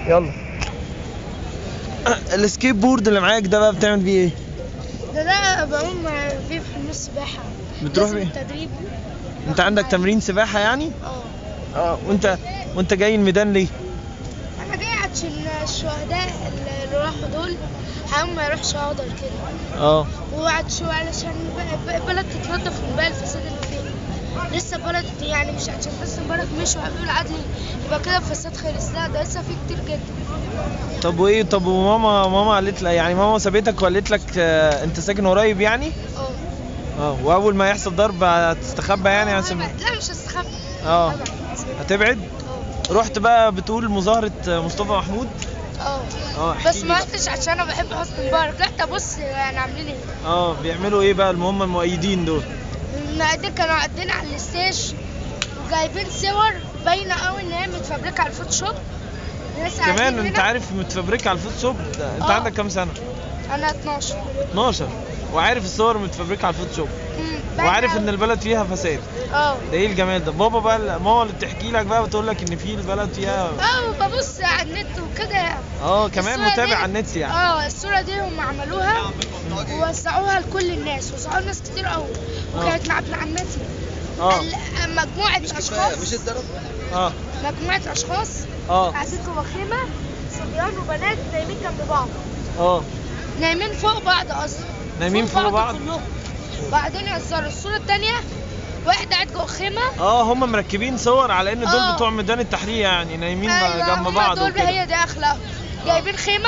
يلا السكيت بورد اللي معاك ده بقى بتعمل بيه ايه ده ده بقوم بيه في حمام السباحة بتروح لازم بيه؟ التدريب انت عندك تمرين سباحة يعني اه اه وانت وانت جاي الميدان ليه انا جاي عشان الشهداء اللي راحوا دول حرام ما يروحش اقدر كده اه وعشان علشان ب- ب- البلد تتنضف من بقى الفساد اللي فيها لسه البلد يعني مش عشان بس امبارح مشوا قالوا العدل يبقى كده الفساد خلص لا ده لسه في كتير جدا طب وايه طب وماما ماما قالت لك يعني ماما سابتك وقالت لك آه انت ساكن قريب يعني اه اه واول ما يحصل ضرب هتستخبى يعني عشان لا مش هستخبى اه طبعا هتبعد اه رحت بقى بتقول مظاهرة مصطفى محمود اه اه احكي بس لي ما بقى. رحتش عشان انا بحب حسني مبارك رحت ابص يعني عاملين ايه اه بيعملوا ايه بقى اللي هم المؤيدين دول المقادير كانوا قاعدين على الستيج وجايبين صور باينه قوي ان هي متفبركه على الفوتوشوب ناس كمان قاعدين انت هنا. عارف متفبركة على الفوتوشوب ده انت آه. عندك كام سنة انا 12 12 وعارف الصور متفبركة على الفوتوشوب مم، باينة وعارف أوي. ان البلد فيها فساد اه ده ايه الجمال ده بابا بقى ماما اللي بتحكي لك بقى بتقول لك ان في البلد فيها اه وببص على النت وكده يعني اه كمان الصورة متابع دي- على النت يعني اه الصورة دي هم عملوها ووزعوها لكل الناس وزعوها لناس كتير قوي وكانت مع ابن عمتي اه ال- مجموعة أشخاص اه مجموعة أشخاص اه قاعدين جوه خيمة صبيان وبنات نايمين جنب بعض اه نايمين فوق بعض أصلا نايمين فوق بعض؟ كلهم بعدين يهزروا الصورة التانية واحد قاعد جوه خيمة اه هم مركبين صور على ان دول آه. بتوع ميدان التحرير يعني نايمين أيوة، جنب هما بعض دول وكده هي دي أخلاق جايبين خيمة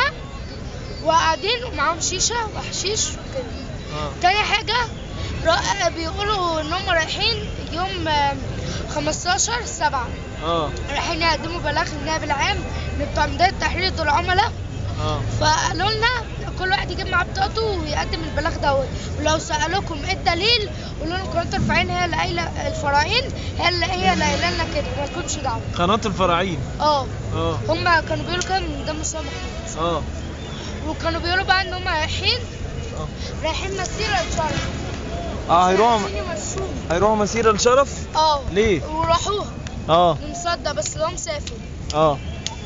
وقاعدين ومعاهم شيشة وحشيش وكده اه تاني حاجة را- بيقولوا ان هم رايحين يوم آم، 15 سبعة اه رايحين يقدموا بلاغ للنائب العام ان بتوع ميدان التحرير دول عملاء اه فقالوا لنا كل واحد يجيب معاه بطاقته ويقدم البلاغ دوت ولو سألوكم ايه الدليل قولوا لهم قناة الفراعين هي اللي قايلة الفراعين هي اللي هي اللي قايله لنا كده مالكمش دعوة قناة الفراعين اه اه هم كانوا بيقولوا كده من قدام مصطفى محمود اه وكانوا بيقولوا بقى ان هم رايحين اه رايحين مسيرة الشرف اه هيروحوا عايزين يمشوهم. هيروحوا مسيرة الشرف اه ليه؟ وراحوها اه مصدق بس لهم سافر اه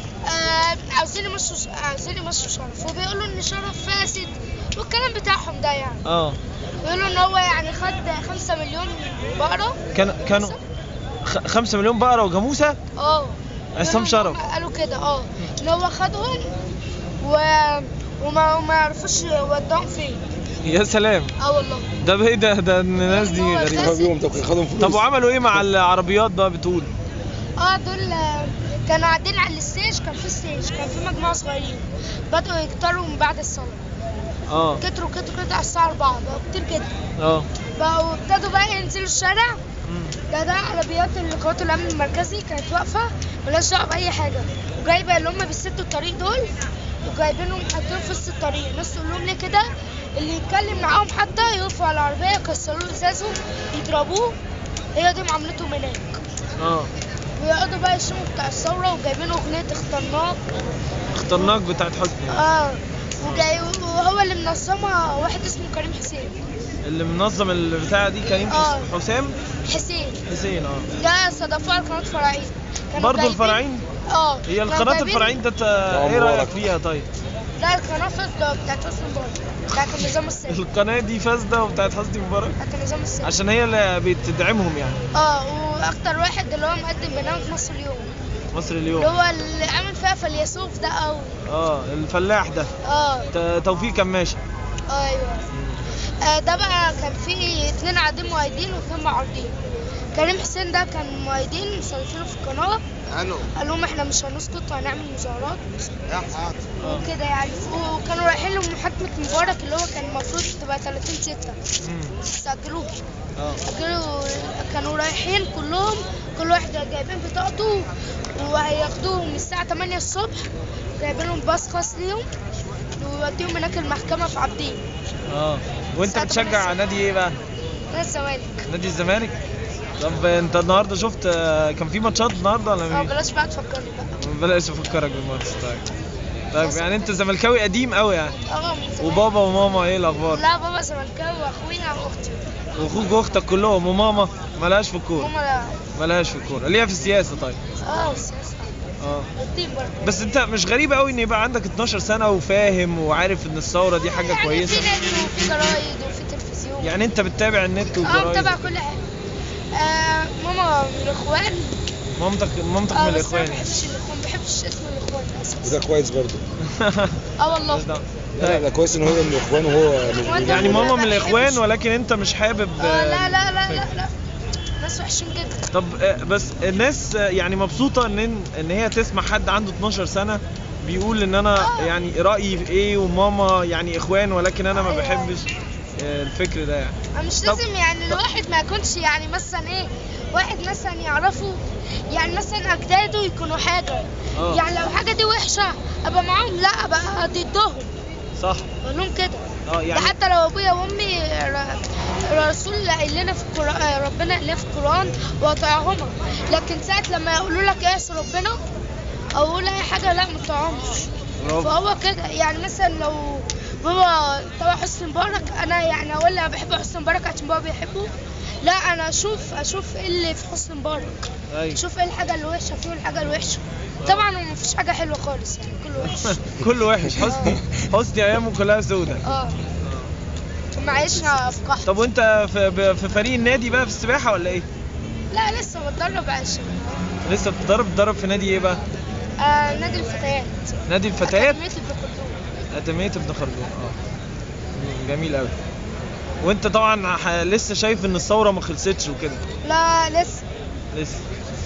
آه عاوزين يمشوا عاوزين يمشوا شرف وبيقولوا ان شرف فاسد والكلام بتاعهم ده يعني اه بيقولوا ان هو يعني خد خمسة مليون بقرة كان كانوا خ- خمسة مليون بقرة وجاموسة اه عصام شرف هم قالوا كده اه ان هو خدهم و... وما وما يعرفوش يودوهم فين يا سلام اه والله ده ايه ده ده الناس دي هو غريبة أساسي. بيهم طب خدهم فلوس طب وعملوا ايه مع العربيات بقى بتقول؟ اه دول آه، كانوا قاعدين على الستيج كان في ستيج كان في مجموعة صغيرين بدأوا يكتروا من بعد الصلاة اه كتروا كتروا كده على الساعة 4 بقوا كتير جدا اه بقوا ابتدوا بقى ينزلوا الشارع مم. ده ده عربيات قوات الامن المركزي كانت واقفه ملهاش دعوه باي حاجه وجايبه اللي هم بيسدوا الطريق دول وجايبينهم حاطينهم في وسط الطريق الناس تقول لهم ليه كده اللي يتكلم معاهم حتى يقفوا على العربيه يكسروا له ازازه يضربوه هي دي معاملتهم هناك اه ويقعدوا بقى يشموا بتاع الثوره وجايبين اغنيه اخترناك اخترناك بتاعت حسني اه وجاي وهو اللي منظمها واحد اسمه كريم حسين اللي منظم البتاعة دي كريم آه. حسام حسين حسين اه ده صدفوه على قناه فراعين كانوا برضه جايبين- الفراعين اه هي كانوا القناة جايبين- الفراعين ده تا- ايه مبارك. رأيك فيها طيب؟ لا القناة فاسدة بتاعت حسني مبارك بتاعت النظام السابق القناة دي فاسدة وبتاعت حسني مبارك بتاعت النظام السابق عشان هي اللي بتدعمهم يعني اه واكتر واحد اللي هو مقدم برنامج مصر اليوم مصر اللي اليوم هو اللي عامل فيها فيلسوف ده قوي اه الفلاح ده اه ت- توفيق كماشة ايوه آه ده بقى كان في اتنين قاعدين مؤيدين واتنين معارضين كريم حسين ده كان مؤيدين مستضيفينه في القناة انو قال لهم احنا مش هنسكت وهنعمل مظاهرات يا حاضر اه وكده يعني وكانوا رايحين له محاكمة مبارك اللي هو كان المفروض تبقى 30 6 مم. سجلوها اه كانوا كانوا رايحين كلهم كل واحد جايبين بطاقته وهياخدوهم الساعة 8 الصبح جايبين لهم باص خاص ليهم ويوديهم هناك المحكمة في عابدين اه وانت الساعة بتشجع 8 نادي ايه بقى؟ ده الزمالك نادي الزمالك؟ طب انت النهارده شفت آه، كان في ماتشات النهارده ولا اه مين؟ بلاش بقى تفكرني بقى بلاش افكرك بالماتش طيب طيب يعني انت زملكاوي قديم قوي يعني اه من زمان. وبابا وماما ايه الاخبار؟ لا بابا زملكاوي واخويا واختي واخوك واختك كلهم وماما ملهاش في الكوره ماما لا ملهاش في الكوره ليها في السياسه طيب اه السياسة اه والدين برضه بس انت مش غريب قوي ان يبقى عندك 12 سنه وفاهم وعارف ان الثوره دي حاجه يعني كويسه في نت وفي جرايد وفي تلفزيون يعني انت بتتابع النت اه والجرايد متابع كل حاجه آه ماما من الاخوان مامتك مامتك اه من بس الاخوان انا ما يعني بحبش الاخوان ما بحبش اسم الاخوان اساسا وده كويس برضه اه والله مش دعوة. لا لا كويس ان هو من الاخوان وهو مش وأنت يعني ما ماما من بحبش. الاخوان ولكن انت مش حابب آه لا لا لا فكرة. لا لا ناس وحشين جدا طب آه، بس الناس آه، يعني مبسوطه ان ان هي تسمع حد عنده 12 سنه بيقول ان انا آه. يعني رايي في ايه وماما يعني اخوان ولكن انا ما أيوة. بحبش آه، الفكر ده يعني مش طب- لازم يعني الواحد ما يكونش يعني مثلا ايه واحد مثلا يعرفه يعني مثلا اجداده يكونوا حاجه آه. يعني لو حاجه دي وحشه ابقى معاهم لا ابقى ضدهم صح اقول لهم كده اه ده يعني حتى لو ابويا وامي ر- الرسول قايل لنا في القران ربنا قال لنا في القران واطيعهما لكن ساعه لما يقولوا لك اعصي ربنا او قول اي حاجه لا ما تطيعهمش برافو. فهو كده يعني مثلا لو بابا طبعا حسني مبارك انا يعني اقول له بحب حسني مبارك عشان بابا بيحبه لا انا اشوف اشوف ايه اللي في حسني مبارك ايوه اشوف ايه الحاجه اللي وحشه فيه والحاجه الوحشه طبعا هو مفيش حاجه حلوه خالص يعني كله وحش كله وحش حسني حسني ايامه كلها سودة اه معيشنا في قحط طب وانت في ب- في فريق النادي بقى في السباحه ولا ايه لا لسه بتدرب عشان لسه بتضرب بتضرب في نادي ايه بقى آه نادي الفتيات نادي الفتيات أكاديمية البكالوريوس. أكاديمية ابن خلدون اه جميل قوي وانت طبعا ح- لسه شايف ان الثوره ما خلصتش وكده لا لسه لسه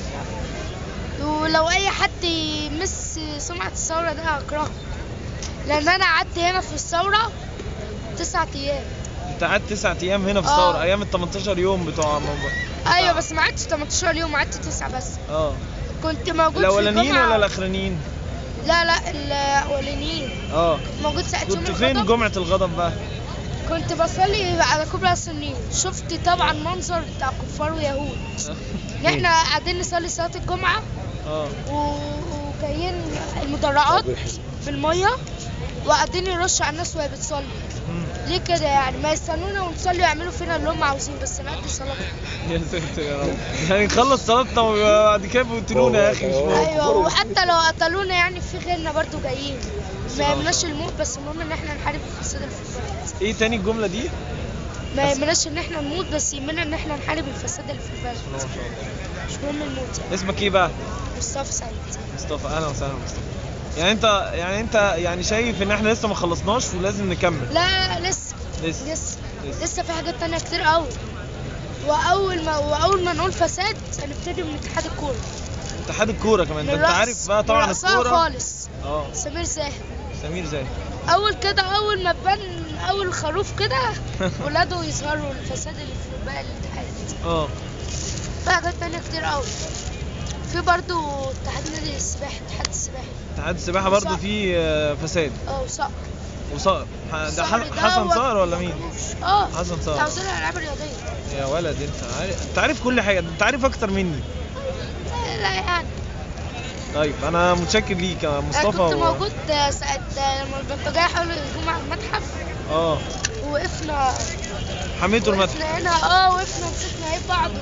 ولو اي حد يمس سمعة الثورة ده هكرهه لان انا قعدت هنا في الثورة تسعة ايام انت قعدت تسعة ايام هنا في اه. الثوره ايام ال 18 يوم بتوع موضوع. ايوه بس ما قعدتش 18 يوم قعدت تسعة بس اه كنت موجود في الاولانيين الجمعة ولا الاخرانيين لا لا الاولانيين اه كنت موجود ساعة يوم كنت فين الغضب. جمعه الغضب بقى كنت بصلي على كوبري قصر النيل شفت طبعا منظر بتاع كفار ويهود ان احنا قاعدين نصلي صلاة الجمعة اه و- وجايين المدرعات في المية وقاعدين يرشوا على الناس وهي بتصلي مم. ليه كده يعني ما يستنونا ونصلي ويعملوا فينا اللي هم عاوزين بس نأدي صلاتنا يا ساتر يا رب يعني نخلص صلاتنا وبعد كده بيقتلونا يا اخي مش هو- مهم. ايوه وحتى لو قتلونا يعني في غيرنا برضو جايين ما يهمناش الموت بس المهم ان احنا نحارب الفساد اللي في البلد ايه تاني الجمله دي ما يهمناش ان احنا نموت بس يهمنا ان احنا نحارب الفساد اللي في البلد ما شاء الله مش مهم الموت يعني اسمك ايه بقى مصطفى سعيد مصطفى اهلا وسهلا مصطفى يعني انت يعني انت يعني شايف ان احنا لسه ما خلصناش ولازم نكمل لا لسه لسه لسه لسه. لسه في حاجات تانية كتير قوي واول ما واول ما نقول فساد هنبتدي من اتحاد الكوره اتحاد الكوره كمان ده من انت رأس- عارف بقى طبعا من رأسها الكوره خالص اه سمير زاهر سمير زاهر اول كده اول ما بان اول خروف كده ولاده يظهروا الفساد اللي في باقي الاتحاد اه في حاجات تانية كتير قوي في برضو اتحاد نادي السباحة اتحاد السباحة اتحاد السباحه برضو صقر. فيه آه، فساد اه وصقر وصقر ح- ده صقر ح- ده حسن هو- صقر ولا مين اه حسن صقر. بتاع وزير الالعاب الرياضية يا ولد انت عارف انت عارف كل حاجه انت عارف اكتر مني لا يعني طيب انا متشكر ليك يا انا مصطفى كنت و- موجود ساعة لما البلطجية حاولوا يهجموا على المتحف اه وقفنا حميته المدح وقفنا هنا اه وقفنا مسكنا ايد بعض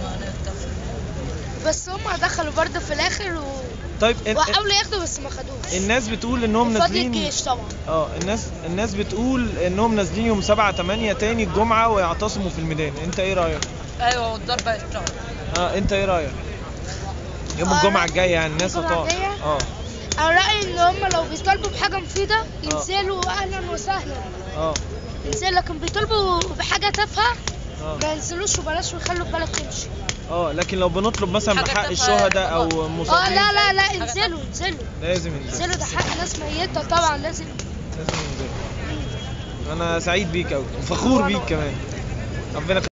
بس هما دخلوا برضه في الاخر و... طيب ان- وحاولوا ياخدوا بس ما خدوش الناس بتقول انهم بفضل نازلين الجيش طبعا اه الناس الناس بتقول انهم نازلين يوم 7 8 تاني الجمعه ويعتصموا في الميدان انت ايه رايك ايوه والضربه اشتغل اه انت ايه رايك يوم آه، الجمعه الجايه يعني الناس الجمعة هتقعد الجاية؟ اه انا رايي ان هما لو بيطالبوا بحاجه مفيده ينزلوا اهلا وسهلا اه ينزلوا لكن بيطالبوا بحاجه تافهه اه ما ينزلوش وبلاش ويخلوا البلد تمشي اه لكن لو بنطلب مثلا حاجة بحق تافهة الشهداء او طبعا. اه مصابين لا لا لا انزلوا انزلوا لازم ينزل انزلوا ده حق ناس ميته طبعا لازم لازم ينزل انا سعيد بيك قوي وفخور بيك كمان ربنا يخليك.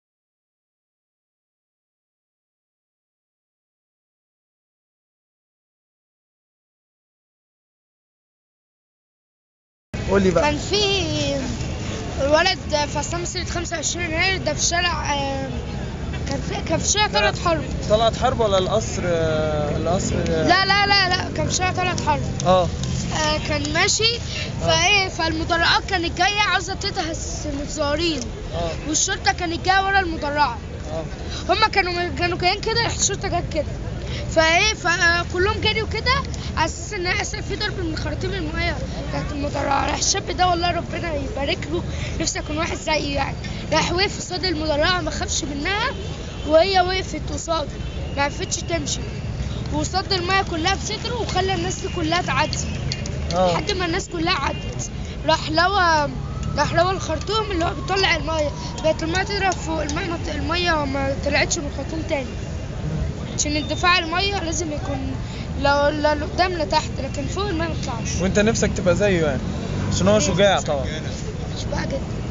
قول لي بقى كان في الولد في عصام مسيرة 25 يناير ده في الشارع آه، كان في كان في شارع طلعت حرب طلعت حرب ولا القصر القصر لا لا لا لا كان في شارع طلعت حرب اه آه، كان ماشي فايه فالمدرعات كانت جايه عاوزه تدهس المتظاهرين اه والشرطه كانت جايه ورا المدرعه اه هما كانوا كانوا جايين كده راح الشرطه جت كده فايه فكلهم جريوا كده على اساس ان هيحصل في ضرب من خراطيم الميه بتاعت المدرعه راح الشاب ده والله ربنا يبارك له نفسي اكون واحد زيه يعني راح وقف قصاد المدرعه ما خافش منها وهي وقفت قصاده ما عرفتش تمشي وصد الميه كلها بصدره وخلى الناس دي كلها تعدي اه لحد ما الناس كلها عدت راح لوى راح لوى الخرطوم اللي هو بيطلع الميه بقت الميه تضرب فوق الميه ما ت- الميه ما طلعتش من الخرطوم تاني عشان الدفاع الميه لازم يكون لو لا لقدام لا تحت لكن فوق الميه ما تطلعش وانت نفسك تبقى زيه يعني عشان هو شجاع طبعا مش بقى جدا